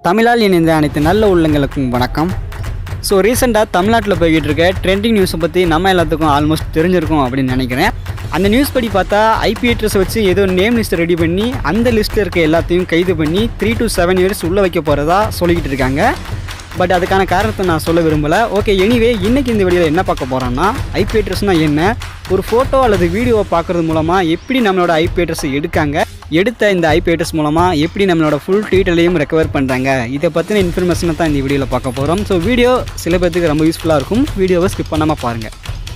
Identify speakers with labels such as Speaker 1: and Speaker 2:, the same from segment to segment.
Speaker 1: தமிழால் இணைந்த அனைத்து நல்ல உள்ளங்களுக்கும் வணக்கம் ஸோ ரீசெண்டாக தமிழ்நாட்டில் போய்கிட்டு இருக்க ட்ரெண்டிங் நியூஸை பற்றி நம்ம எல்லாத்துக்கும் ஆல்மோஸ்ட் தெரிஞ்சிருக்கும் அப்படின்னு நினைக்கிறேன் அந்த நியூஸ் படி பார்த்தா ஐபி அட்ரஸ் வச்சு ஏதோ நேம் லிஸ்ட் ரெடி பண்ணி அந்த லிஸ்ட்டில் இருக்க எல்லாத்தையும் கைது பண்ணி த்ரீ to செவன் இயர்ஸ் உள்ளே வைக்க போகிறதா சொல்லிக்கிட்டு இருக்காங்க பட் அதுக்கான காரணத்தை நான் சொல்ல விரும்பலை ஓகே எனிவே இன்றைக்கி இந்த வீடியோவில் என்ன பார்க்க போகிறோன்னா ஐபி அட்ரஸ்னால் என்ன ஒரு ஃபோட்டோ அல்லது வீடியோவை பார்க்குறது மூலமாக எப்படி நம்மளோட ஐபி அட்ரஸை எடுக்காங்க எடுத்த இந்த ஐபி அட்ரஸ் மூலமாக எப்படி நம்மளோட ஃபுல் டீட்டெயிலையும் ரெக்கவர் பண்ணுறாங்க இதை பற்றின இன்ஃபர்மேஷனை தான் இந்த வீடியோவில் பார்க்க போகிறோம் ஸோ வீடியோ சில பேர்த்துக்கு ரொம்ப யூஸ்ஃபுல்லாக இருக்கும் வீடியோவை ஸ்கிப் பண்ணாமல் பாருங்கள்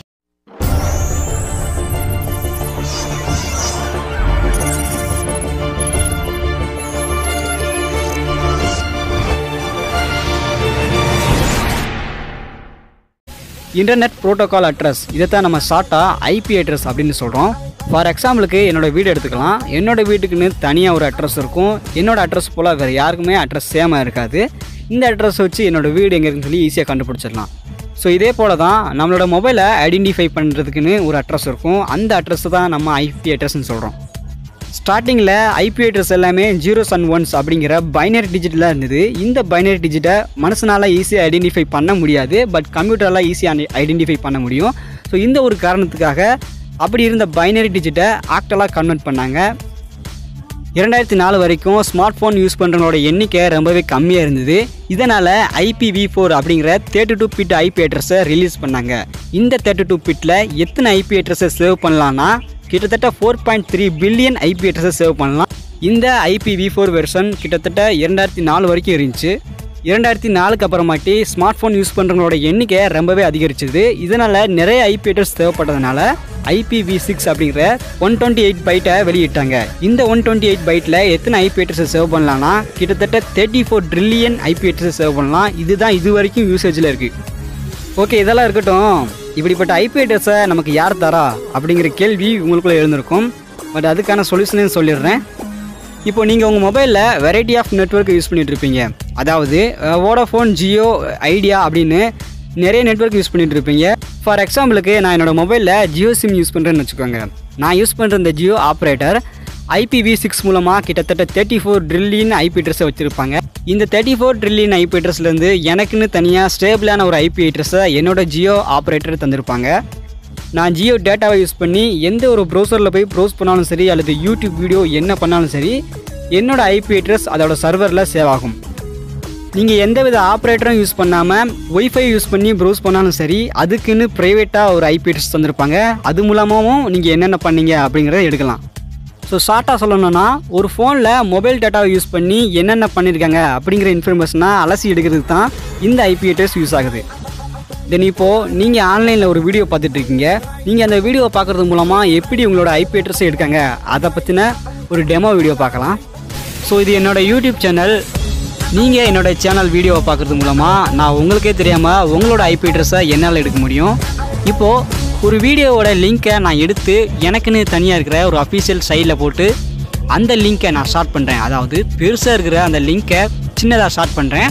Speaker 1: இன்டர்நெட் ப்ரோட்டோகால் அட்ரஸ் இதை தான் நம்ம ஷார்ட்டாக ஐபி அட்ரஸ் அப்படின்னு சொல்கிறோம் ஃபார் எக்ஸாம்பிளுக்கு என்னோட வீடு எடுத்துக்கலாம் என்னோட வீட்டுக்குன்னு தனியாக ஒரு அட்ரஸ் இருக்கும் என்னோட அட்ரஸ் போல் வேறு யாருக்குமே அட்ரஸ் சேமாக இருக்காது இந்த அட்ரஸ் வச்சு என்னோட வீடு எங்கே இருக்குன்னு சொல்லி ஈஸியாக கண்டுபிடிச்சிடலாம் ஸோ இதே போல் தான் நம்மளோட மொபைலை ஐடென்டிஃபை பண்ணுறதுக்குன்னு ஒரு அட்ரஸ் இருக்கும் அந்த அட்ரஸ் தான் நம்ம ஐபி அட்ரஸ்ன்னு சொல்கிறோம் ஸ்டார்டிங்கில் ஐபி அட்ரஸ் எல்லாமே ஜீரோஸ் அண்ட் ஒன்ஸ் அப்படிங்கிற பைனரி டிஜிட்டில் இருந்தது இந்த பைனரி டிஜிட்டை மனுஷனால் ஈஸியாக ஐடென்டிஃபை பண்ண முடியாது பட் கம்ப்யூட்டரால் ஈஸியாக ஐடென்டிஃபை பண்ண முடியும் ஸோ இந்த ஒரு காரணத்துக்காக அப்படி இருந்த பைனரி டிஜிட்டை ஆக்டலாக கன்வெர்ட் பண்ணாங்க இரண்டாயிரத்தி நாலு வரைக்கும் ஸ்மார்ட் ஃபோன் யூஸ் பண்ணுறவங்களோட எண்ணிக்கை ரொம்பவே கம்மியாக இருந்தது இதனால் ஐபிவி ஃபோர் அப்படிங்கிற தேர்ட்டி டூ பிட் ஐபி அட்ரஸை ரிலீஸ் பண்ணாங்க இந்த தேர்ட்டி டூ பிட்டில் எத்தனை ஐபி அட்ரஸை சேவ் பண்ணலான்னா கிட்டத்தட்ட four point three billion IP அட்ரஸை சேவ் பண்ணலாம் இந்த ஐபிவி ஃபோர் வெர்ஷன் கிட்டத்தட்ட இரண்டாயிரத்தி நாலு வரைக்கும் இருந்துச்சு இரண்டாயிரத்தி நாலுக்கு அப்புறமாட்டி ஸ்மார்ட் ஃபோன் யூஸ் பண்ணுறவங்களோட எண்ணிக்கை ரொம்பவே அதிகரிச்சது இதனால் நிறைய ஐபி அட்ரஸ் தேவைப்பட்டதுனால ஐபிவி சிக்ஸ் அப்படிங்கிற ஒன் டுவெண்ட்டி எயிட் பைட்டை வெளியிட்டாங்க இந்த ஒன் டுவெண்ட்டி எயிட் பைட்டில் எத்தனை ஐபி அட்ரஸை சேவ் பண்ணலாம்னா கிட்டத்தட்ட தேர்ட்டி ஃபோர் ட்ரில்லியன் ஐபி அட்ரஸை சேவ் பண்ணலாம் இதுதான் இது வரைக்கும் யூசேஜில் இருக்குது ஓகே இதெல்லாம் இருக்கட்டும் இப்படிப்பட்ட ஐபி அட்ரஸை நமக்கு யார் தரா அப்படிங்கிற கேள்வி உங்களுக்குள்ளே எழுந்திருக்கும் பட் அதுக்கான சொல்யூஷனையும் சொல்லிடுறேன் இப்போ நீங்கள் உங்கள் மொபைலில் வெரைட்டி ஆஃப் நெட்ஒர்க் யூஸ் பண்ணிட்டு இருப்பீங்க அதாவது வோடாஃபோன் ஜியோ ஐடியா அப்படின்னு நிறைய நெட்ஒர்க் யூஸ் பண்ணிட்டு இருப்பீங்க ஃபார் எக்ஸாம்பிளுக்கு நான் என்னோட மொபைலில் ஜியோ சிம் யூஸ் பண்ணுறேன்னு வச்சுக்கோங்க நான் யூஸ் பண்ணுற இந்த ஜியோ ஆப்ரேட்டர் ஐபிவி சிக்ஸ் மூலமாக கிட்டத்தட்ட தேர்ட்டி ஃபோர் ட்ரில்லியன் ஐபி அட்ரஸை வச்சுருப்பாங்க இந்த தேர்ட்டி ஃபோர் ட்ரில்லியன் ஐபி அட்ரஸ்லேருந்து எனக்குன்னு தனியாக ஸ்டேபிளான ஒரு ஐபி அட்ரஸை என்னோட ஜியோ ஆப்ரேட்டர் தந்திருப்பாங்க நான் ஜியோ டேட்டாவை யூஸ் பண்ணி எந்த ஒரு ப்ரௌசரில் போய் ப்ரௌஸ் பண்ணாலும் சரி அல்லது யூடியூப் வீடியோ என்ன பண்ணாலும் சரி என்னோட ஐபி அட்ரஸ் அதோட சர்வரில் சேவ் ஆகும் நீங்கள் எந்தவித ஆப்ரேட்டரும் யூஸ் பண்ணாமல் ஒய்ஃபை யூஸ் பண்ணி ப்ரௌஸ் பண்ணாலும் சரி அதுக்குன்னு ப்ரைவேட்டாக ஒரு ஐபி அட்ரஸ் தந்திருப்பாங்க அது மூலமாகவும் நீங்கள் என்னென்ன பண்ணீங்க அப்படிங்கிறத எடுக்கலாம் ஸோ ஷார்ட்டாக சொல்லணும்னா ஒரு ஃபோனில் மொபைல் டேட்டாவை யூஸ் பண்ணி என்னென்ன பண்ணியிருக்காங்க அப்படிங்கிற இன்ஃபர்மேஷனாக அலசி எடுக்கிறதுக்கு தான் இந்த ஐபி அட்ரஸ் யூஸ் ஆகுது தென் இப்போது நீங்கள் ஆன்லைனில் ஒரு வீடியோ பார்த்துட்டு இருக்கீங்க நீங்கள் அந்த வீடியோவை பார்க்குறது மூலமாக எப்படி உங்களோட ஐபி அட்ரஸை எடுக்காங்க அதை பற்றின ஒரு டெமோ வீடியோ பார்க்கலாம் ஸோ இது என்னோடய யூடியூப் சேனல் நீங்கள் என்னோட சேனல் வீடியோவை பார்க்குறது மூலமாக நான் உங்களுக்கே தெரியாமல் உங்களோட ஐபி அட்ரஸை என்னால் எடுக்க முடியும் இப்போது ஒரு வீடியோவோட லிங்க்கை நான் எடுத்து எனக்குன்னு தனியாக இருக்கிற ஒரு அஃபீஷியல் சைடில் போட்டு அந்த லிங்க்கை நான் ஸ்டார்ட் பண்ணுறேன் அதாவது பெருசாக இருக்கிற அந்த லிங்க்கை சின்னதாக ஸ்டார்ட் பண்ணுறேன்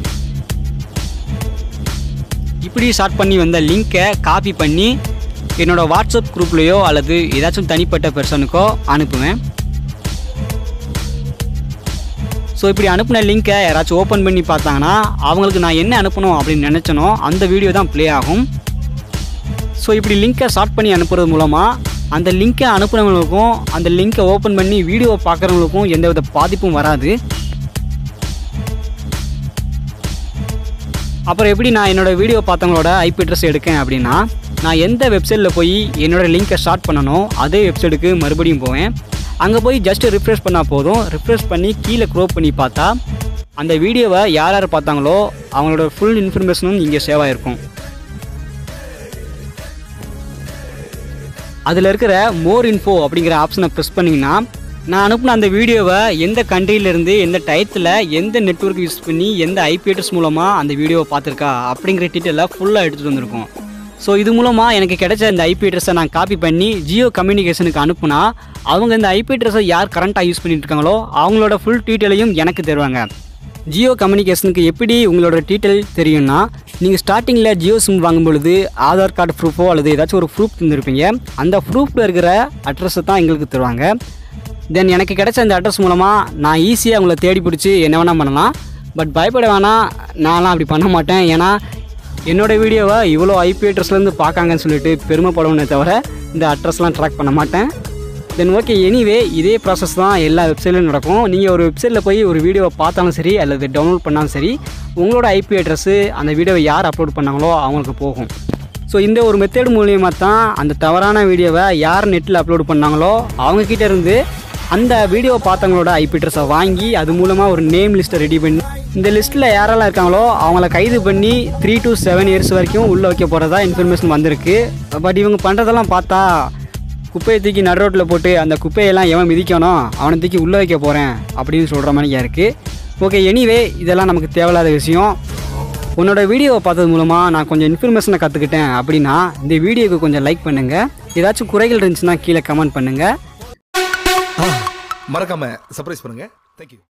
Speaker 1: இப்படி ஸ்டார்ட் பண்ணி வந்த லிங்க்கை காப்பி பண்ணி என்னோடய வாட்ஸ்அப் குரூப்லேயோ அல்லது ஏதாச்சும் தனிப்பட்ட பர்சனுக்கோ அனுப்புவேன் ஸோ இப்படி அனுப்பின லிங்க்கை யாராச்சும் ஓப்பன் பண்ணி பார்த்தாங்கன்னா அவங்களுக்கு நான் என்ன அனுப்பணும் அப்படின்னு நினச்சனோ அந்த வீடியோ தான் ப்ளே ஆகும் ஸோ இப்படி லிங்க்கை ஸ்டார்ட் பண்ணி அனுப்புறது மூலமாக அந்த லிங்க்கை அனுப்புனவங்களுக்கும் அந்த லிங்க்கை ஓப்பன் பண்ணி வீடியோவை பார்க்குறவங்களுக்கும் எந்தவித பாதிப்பும் வராது அப்புறம் எப்படி நான் என்னோடய வீடியோ பார்த்தவங்களோட ஐபி அட்ரஸ் எடுக்கேன் அப்படின்னா நான் எந்த வெப்சைட்டில் போய் என்னோடய லிங்க்கை ஸ்டார்ட் பண்ணணும் அதே வெப்சைட்டுக்கு மறுபடியும் போவேன் அங்கே போய் ஜஸ்ட் ரிஃப்ரெஷ் பண்ணால் போதும் ரிஃப்ரெஷ் பண்ணி கீழே க்ரோப் பண்ணி பார்த்தா அந்த வீடியோவை யார் யார் பார்த்தாங்களோ அவங்களோட ஃபுல் இன்ஃபர்மேஷனும் இங்கே சேவ் ஆகிருக்கும் அதில் இருக்கிற மோர் இன்ஃபோ அப்படிங்கிற ஆப்ஷனை ப்ரெஸ் பண்ணிங்கன்னா நான் அனுப்பின அந்த வீடியோவை எந்த கண்ட்ரியிலேருந்து எந்த டயத்தில் எந்த நெட்ஒர்க் யூஸ் பண்ணி எந்த ஐபி அட்ரஸ் மூலமாக அந்த வீடியோவை பார்த்துருக்கா அப்படிங்கிற டீட்டெயிலை ஃபுல்லாக எடுத்துகிட்டு வந்திருக்கோம் ஸோ இது மூலமாக எனக்கு கிடைச்ச இந்த ஐபி அட்ரஸை நான் காப்பி பண்ணி ஜியோ கம்யூனிகேஷனுக்கு அனுப்புனா அவங்க இந்த ஐபி அட்ரஸை யார் கரண்ட்டாக யூஸ் பண்ணிட்டு இருக்காங்களோ அவங்களோட ஃபுல் டீட்டெயிலையும் எனக்கு தருவாங்க ஜியோ கம்யூனிகேஷனுக்கு எப்படி உங்களோட டீட்டெயில் தெரியும்னா நீங்கள் ஸ்டார்டிங்கில் ஜியோ சிம் வாங்கும் பொழுது ஆதார் கார்டு ப்ரூஃபோ அல்லது ஏதாச்சும் ஒரு ப்ரூஃப் தந்திருப்பீங்க அந்த ப்ரூஃபில் இருக்கிற அட்ரஸை தான் எங்களுக்கு தருவாங்க தென் எனக்கு கிடைச்ச இந்த அட்ரஸ் மூலமாக நான் ஈஸியாக உங்களை தேடி பிடிச்சி என்ன வேணால் பண்ணலாம் பட் பயப்பட வேணாம் நான்லாம் அப்படி பண்ண மாட்டேன் ஏன்னா என்னோட வீடியோவை இவ்வளோ ஐபி அட்ரஸ்லேருந்து பார்க்காங்கன்னு சொல்லிட்டு பெருமைப்படுவேனே தவிர இந்த அட்ரஸ்லாம் ட்ராக் பண்ண மாட்டேன் தென் ஓகே எனிவே இதே ப்ராசஸ் தான் எல்லா வெப்சைட்லையும் நடக்கும் நீங்கள் ஒரு வெப்சைட்டில் போய் ஒரு வீடியோவை பார்த்தாலும் சரி அல்லது டவுன்லோட் பண்ணாலும் சரி உங்களோட ஐபி அட்ரஸ்ஸு அந்த வீடியோவை யார் அப்லோட் பண்ணாங்களோ அவங்களுக்கு போகும் ஸோ இந்த ஒரு மெத்தேடு மூலியமாக தான் அந்த தவறான வீடியோவை யார் நெட்டில் அப்லோட் பண்ணாங்களோ அவங்கக்கிட்ட இருந்து அந்த வீடியோ பார்த்தவங்களோட ஐபி அட்ரஸை வாங்கி அது மூலமாக ஒரு நேம் லிஸ்ட்டை ரெடி பண்ணி இந்த லிஸ்ட்டில் யாரெல்லாம் இருக்காங்களோ அவங்கள கைது பண்ணி த்ரீ to செவன் இயர்ஸ் வரைக்கும் உள்ளே வைக்க போகிறதா இன்ஃபர்மேஷன் வந்திருக்கு பட் இவங்க பண்ணுறதெல்லாம் பார்த்தா குப்பையை தூக்கி நடு ரோட்டில் போட்டு அந்த குப்பையெல்லாம் எவன் மிதிக்கணும் அவனை தூக்கி உள்ளே வைக்க போகிறேன் அப்படின்னு சொல்கிற மாதிரியா இருக்குது ஓகே எனிவே இதெல்லாம் நமக்கு தேவையில்லாத விஷயம் உன்னோட வீடியோவை பார்த்தது மூலமாக நான் கொஞ்சம் இன்ஃபர்மேஷனை கற்றுக்கிட்டேன் அப்படின்னா இந்த வீடியோவுக்கு கொஞ்சம் லைக் பண்ணுங்கள் ஏதாச்சும் குறைகள் இருந்துச்சுன்னா கீழே கமெண்ட் பண்ணுங்கள்
Speaker 2: மறக்காம சர்ப்ரைஸ் பண்ணுங்க தேங்க்யூ